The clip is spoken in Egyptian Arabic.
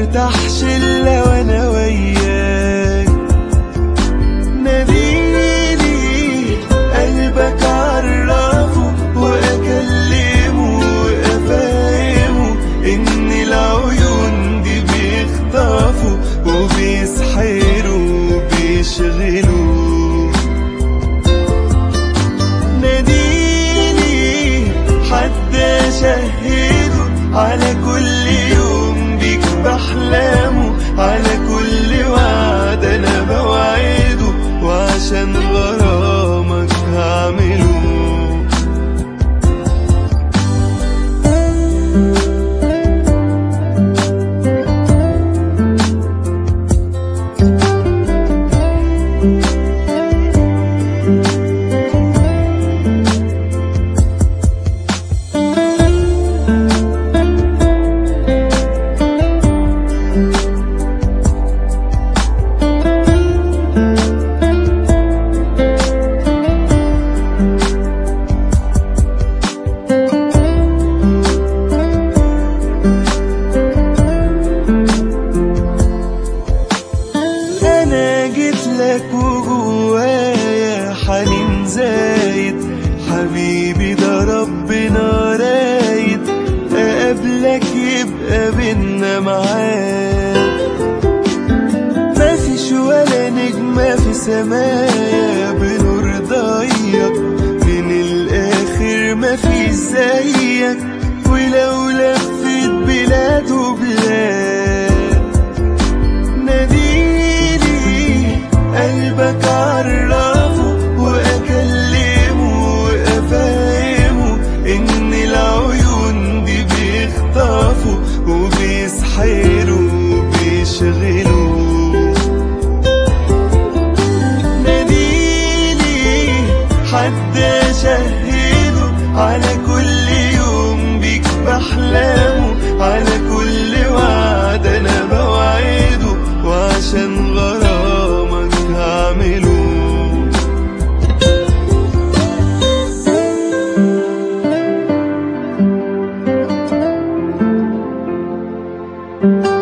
فتحش الا وانا وياك ناديني قلبك عرفه واكلمه وافهمه ان العيون دي بيخطفوا وبيسحروا وبيشغلوا ناديني حد شهده على كل يوم بيك بحلامه على كل وعد انا بوعده وعشان غرامك هعمله انا جيت لك وجوايا حنين زايد حبيبي ده ربنا رايد اقابلك يبقى بينا معاد مفيش ولا نجمة في سمايا بنور ضيق من الاخر مفيش زيك ولو لفيت بلاد وبلاد ناديني قلبك عرفه واكلمه وافهمه ان العيون دي بيخطفوا وبيسحروا وبيشغلوا ناديني حد شهده على كل يوم بيك بحلامه على كل وعد انا بوعده وعشان غرامك هعمله thank you